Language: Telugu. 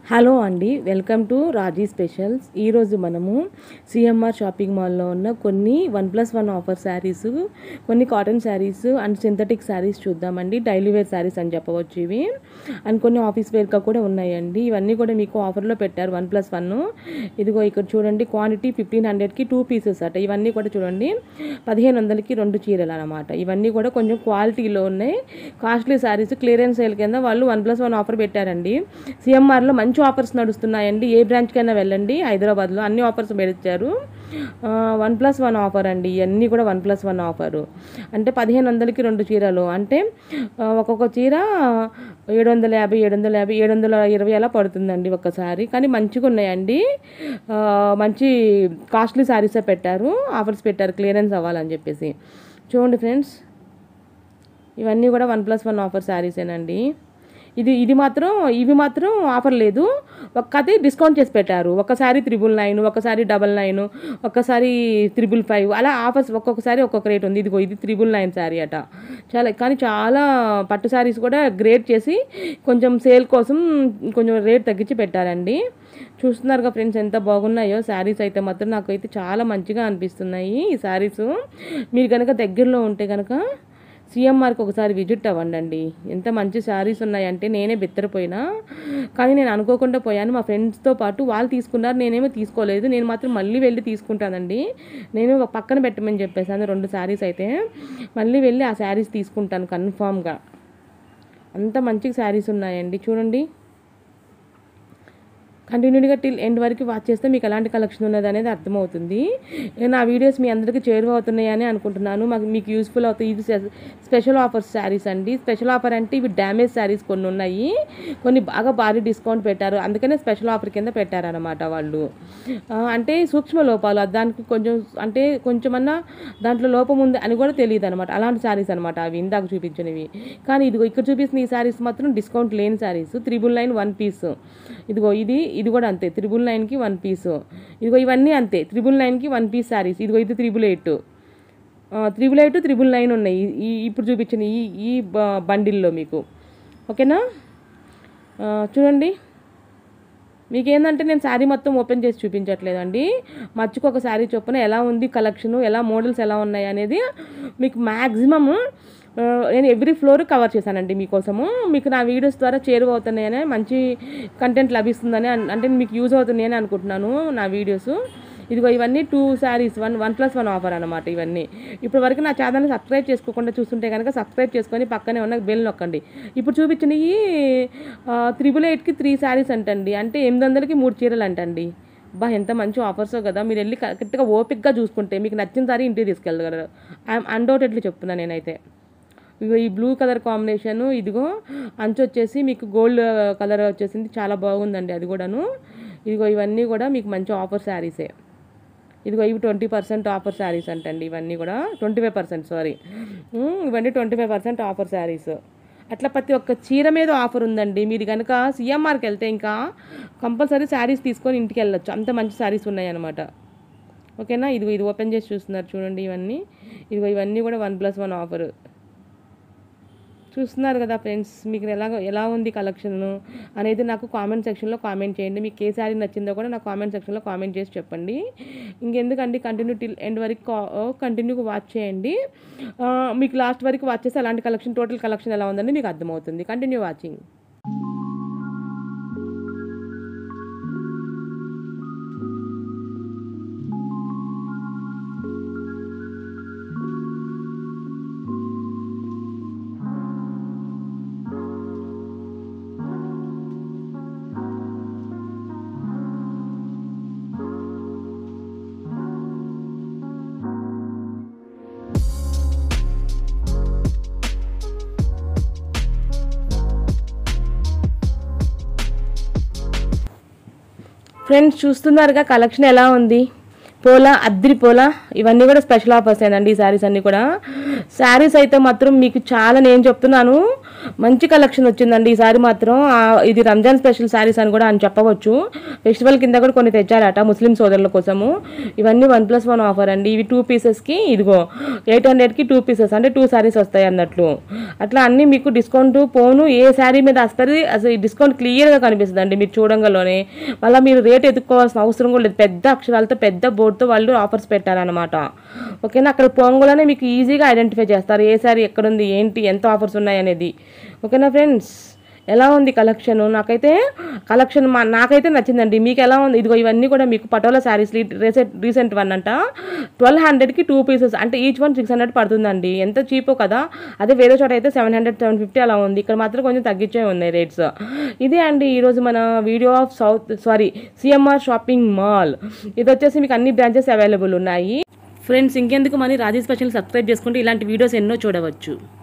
హలో అండి వెల్కమ్ టు రాజీ స్పెషల్స్ ఈరోజు మనము సిఎంఆర్ షాపింగ్ మాల్లో ఉన్న కొన్ని one plus one offer saris కొన్ని cotton saris and synthetic saris చూద్దామండి డైలీ వేర్ శారీస్ అని చెప్పవచ్చు ఇవి అండ్ కొన్ని ఆఫీస్ వేర్గా కూడా ఉన్నాయండి ఇవన్నీ కూడా మీకు ఆఫర్లో పెట్టారు వన్ ప్లస్ వన్ ఇదిగో ఇక్కడ చూడండి క్వాంటిటీ ఫిఫ్టీన్ హండ్రెడ్కి టూ పీసెస్ అట ఇవన్నీ కూడా చూడండి పదిహేను వందలకి రెండు చీరలు అనమాట ఇవన్నీ కూడా కొంచెం క్వాలిటీలో ఉన్నాయి కాస్ట్లీ శారీస్ క్లియరెన్స్ సేల్ కింద వాళ్ళు వన్ ప్లస్ వన్ ఆఫర్ పెట్టారండి సిఎంఆర్లో మంచి ఆఫర్స్ నడుస్తున్నాయండి ఏ బ్రాంచ్కైనా వెళ్ళండి హైదరాబాద్లో అన్ని ఆఫర్స్ పెడతారు వన్ ప్లస్ వన్ ఆఫర్ అండి ఇవన్నీ కూడా వన్ ప్లస్ వన్ ఆఫరు అంటే పదిహేను వందలకి రెండు చీరలు అంటే ఆ, ఒక్కొక్క చీర ఏడు వందల యాభై ఏడు వందల యాభై ఏడు వందల ఇరవై అలా పడుతుందండి ఒక్కసారి కానీ మంచిగా ఉన్నాయండి ఆ, మంచి కాస్ట్లీ శారీసే పెట్టారు ఆఫర్స్ పెట్టారు క్లియరెన్స్ అవ్వాలని చెప్పేసి చూడండి ఫ్రెండ్స్ ఇవన్నీ కూడా వన్ ప్లస్ వన్ ఆఫర్ శారీసేనండి ఇది ఇది మాత్రం ఇవి మాత్రం ఆఫర్ లేదు ఒక్కటి డిస్కౌంట్ చేసి పెట్టారు ఒకసారి త్రిబుల్ నైన్ ఒకసారి డబల్ నైన్ ఒక్కసారి త్రిబుల్ ఫైవ్ అలా ఆఫర్స్ ఒక్కొక్కసారి ఒక్కొక్క రేట్ ఉంది ఇదిగో ఇది త్రిబుల్ నైన్ శారీ అట చాలా కానీ చాలా పట్టు శారీస్ కూడా గ్రేడ్ చేసి కొంచెం సేల్ కోసం కొంచెం రేట్ తగ్గించి పెట్టారండి చూస్తున్నారుగా ఫ్రెండ్స్ ఎంత బాగున్నాయో శారీస్ అయితే మాత్రం నాకైతే చాలా మంచిగా అనిపిస్తున్నాయి ఈ శారీస్ మీరు కనుక దగ్గరలో ఉంటే కనుక సిఎంఆర్కి ఒకసారి విజిట్ అవ్వండి ఎంత మంచి శారీస్ ఉన్నాయంటే నేనే బెత్తరపోయినా కానీ నేను అనుకోకుండా పోయాను మా ఫ్రెండ్స్తో పాటు వాళ్ళు తీసుకున్నారు నేనేమో తీసుకోలేదు నేను మాత్రం మళ్ళీ వెళ్ళి తీసుకుంటానండి నేను ఒక పక్కన పెట్టమని చెప్పేసాను రెండు శారీస్ అయితే మళ్ళీ వెళ్ళి ఆ శారీస్ తీసుకుంటాను కన్ఫామ్గా అంత మంచి శారీస్ ఉన్నాయండి చూడండి కంటిన్యూగా టిల్ ఎండ్ వరకు వాచ్ చేస్తే మీకు ఎలాంటి కలెక్షన్ ఉన్నది అనేది అర్థమవుతుంది నా వీడియోస్ మీ అందరికీ చేరువవుతున్నాయని అనుకుంటున్నాను మాకు మీకు యూస్ఫుల్ అవుతాయి ఇది స్పె- స్పెషల్ ఆఫర్స్ శారీస్ అండి స్పెషల్ ఆఫర్ అంటే ఇవి డ్యామేజ్ శారీస్ కొన్ని ఉన్నాయి కొన్ని బాగా భారీ డిస్కౌంట్ పెట్టారు అందుకనే స్పెషల్ ఆఫర్ కింద పెట్టారనమాట వాళ్ళు ఆ, అంటే సూక్ష్మ లోపాలు దానికి కొంచెం అంటే కొంచెమన్నా దాంట్లో లోపం ఉంది అని కూడా తెలియదు అనమాట అలాంటి శారీస్ అనమాట అవి ఇందాక చూపించినవి కానీ ఇదిగో ఇక్కడ చూపిస్తున్న ఈ శారీస్ మాత్రం డిస్కౌంట్ లేని saris triple nine one piece ఇదిగో ఇది ఇది కూడా అంతే త్రిబుల్ నైన్కి వన్ పీస్ ఇదిగో ఇవన్నీ అంతే త్రిబుల్ నైన్కి వన్ పీస్ శారీస్ ఇదిగో ఇది triple eight triple eight triple nine ఉన్నాయి ఈ ఇప్పుడు చూపించిన ఈ ఈ బ- బండిల్లో మీకు ఓకేనా ఆ, చూడండి మీకేందంటే నేను శారీ మొత్తం ఓపెన్ చేసి చూపించట్లేదండి మర్చికి ఒక శారీ చొప్పున ఎలా ఉంది కలెక్షన్ ఎలా మోడల్స్ ఎలా ఉన్నాయి అనేది మీకు మ్యాక్సిమమ్ నేను ఎవ్రీ ఫ్లోర్ కవర్ చేశానండి మీకోసము మీకు నా వీడియోస్ ద్వారా చేరువవుతున్నాయని మంచి కంటెంట్ లభిస్తుందని అన్- అంటే మీకు యూజ్ అవుతున్నాయని అనుకుంటున్నాను నా వీడియోస్ ఇదిగో ఇవన్నీ two saris one one plus one offer అనమాట ఇవన్నీ ఇప్పటి వరకు నా ఛానల్ని సబ్స్క్రైబ్ చేసుకోకుండా చూస్తుంటే కనుక సబ్స్క్రైబ్ చేసుకొని పక్కనే ఉన్న బెల్ నొక్కండి ఇప్పుడు చూపించినవి త్రిబుల్ ఎయిట్కి త్రీ శారీస్ అంటండి అంటే ఎనిమిది వందలకి మూడు చీరలు అంటండి బా ఎంత మంచి ఆఫర్స్ కదా మీరు వెళ్ళి కరెక్ట్గా ఓపిక్గా చూసుకుంటే మీకు నచ్చిన సారీ ఇంటికి తీసుకెళ్ళగలరు ఐఎమ్ అన్డౌటెడ్లీ చెప్తున్నాను నేనైతే ఇగో ఈ బ్లూ కలర్ కాంబినేషన్ ఇదిగో అంచు వచ్చేసి మీకు గోల్డ్ కలర్ వచ్చేసింది చాలా బాగుందండి అది కూడాను ఇదిగో ఇవన్నీ కూడా మీకు మంచి ఆఫర్ శారీసే ఇదిగో ఇవి ట్వంటీ పర్సెంట్ ఆఫర్ శారీస్ అంటండి ఇవన్నీ కూడా ట్వంటీ ఫైవ్ పర్సెంట్ సారీ ఇవన్నీ twenty five percent offer saris అట్లా ప్రతి ఒక్క చీర మీద ఆఫర్ ఉందండి మీరు కనుక సిఎంఆర్కి వెళ్తే ఇంకా కంపల్సరీ శారీస్ తీసుకొని ఇంటికి వెళ్ళొచ్చు అంత మంచి శారీస్ ఉన్నాయన్నమాట ఓకేనా ఇదిగో ఇది ఓపెన్ చేసి చూస్తున్నారు చూడండి ఇవన్నీ ఇదిగో ఇవన్నీ కూడా వన్ ప్లస్ వన్ ఆఫర్ చూస్తున్నారు కదా ఫ్రెండ్స్ మీకు ఎలా ఎలా ఉంది కలెక్షన్ అనేది నాకు కామెంట్ సెక్షన్లో కామెంట్ చేయండి మీకు ఏ శారీ నచ్చిందో కూడా నాకు కామెంట్ సెక్షన్లో కామెంట్ చేసి చెప్పండి ఇంకెందుకండి కంటిన్యూ టిల్ ఎండ్ వరకు కంటిన్యూగా వాచ్ చేయండి ఆ, మీకు లాస్ట్ వరకు వాచ్ చేస్తే అలాంటి కలెక్షన్ టోటల్ కలెక్షన్ ఎలా ఉందని మీకు అర్థమవుతుంది కంటిన్యూ వాచింగ్ ఫ్రెండ్స్ చూస్తున్నారుగా కలెక్షన్ ఎలా ఉంది పోలా అద్రి పోలా ఇవన్నీ కూడా స్పెషల్ ఆఫర్స్ ఏనండి ఈ శారీస్ అన్నీ కూడా శారీస్ అయితే మాత్రం మీకు చాలా నేను చెప్తున్నాను మంచి కలెక్షన్ వచ్చిందండి ఈసారి మాత్రం ఆ, ఇది రంజాన్ స్పెషల్ శారీస్ అని కూడా అని చెప్పవచ్చు ఫెస్టివల్ కింద కూడా కొన్ని తెచ్చారట ముస్లిం సోదరుల కోసము ఇవన్నీ వన్ ప్లస్ వన్ ఆఫర్ అండి ఇవి టూ పీసెస్కి ఇదిగో ఎయిట్ హండ్రెడ్కి టూ పీసెస్ అంటే టూ శారీస్ వస్తాయి అన్నట్లు అట్లా అన్నీ మీకు డిస్కౌంట్ పోను ఏ శారీ మీద వస్తుంది అసలు ఈ డిస్కౌంట్ క్లియర్గా కనిపిస్తుంది అండి మీరు చూడంగానే మళ్ళీ మీరు రేట్ ఎత్తుక్కోవాల్సిన అవసరం కూడా లేదు పెద్ద అక్షరాలతో పెద్ద బోర్డుతో వాళ్ళు ఆఫర్స్ పెట్టారనమాట ఓకేనా అక్కడ పోంగోలోనే మీకు ఈజీగా ఐడెంటిఫై చేస్తారు ఏ శారీ ఎక్కడుంది ఏంటి ఎంత ఆఫర్స్ ఉన్నాయి అనేది ఓకేనా ఫ్రెండ్స్ ఎలా ఉంది కలెక్షన్ నాకైతే కలెక్షన్ మా నాకైతే నచ్చిందండి మీకు ఎలా ఉంది ఇదిగో ఇవన్నీ కూడా మీకు patola saris recent recent one అంట ట్వెల్వ్ హండ్రెడ్కి టూ పీసెస్ అంటే ఈచ్ వన్ సిక్స్ హండ్రెడ్ పడుతుందండి ఎంత చీపో కదా అదే వేరే చోట అయితే సెవెన్ హండ్రెడ్ సెవెన్ ఫిఫ్టీ అలా ఉంది ఇక్కడ మాత్రం కొంచెం తగ్గించే ఉన్నాయి రేట్స్ ఇదే అండి ఈరోజు మన video of south sorry CMR shopping mall ఇది వచ్చేసి మీకు అన్ని బ్రాంచెస్ అవైలబుల్ ఉన్నాయి ఫ్రెండ్స్ ఇంకెందుకు మనీ రాజీ స్పెషల్ సబ్స్క్రైబ్ చేసుకుంటే ఇలాంటి వీడియోస్ ఎన్నో చూడవచ్చు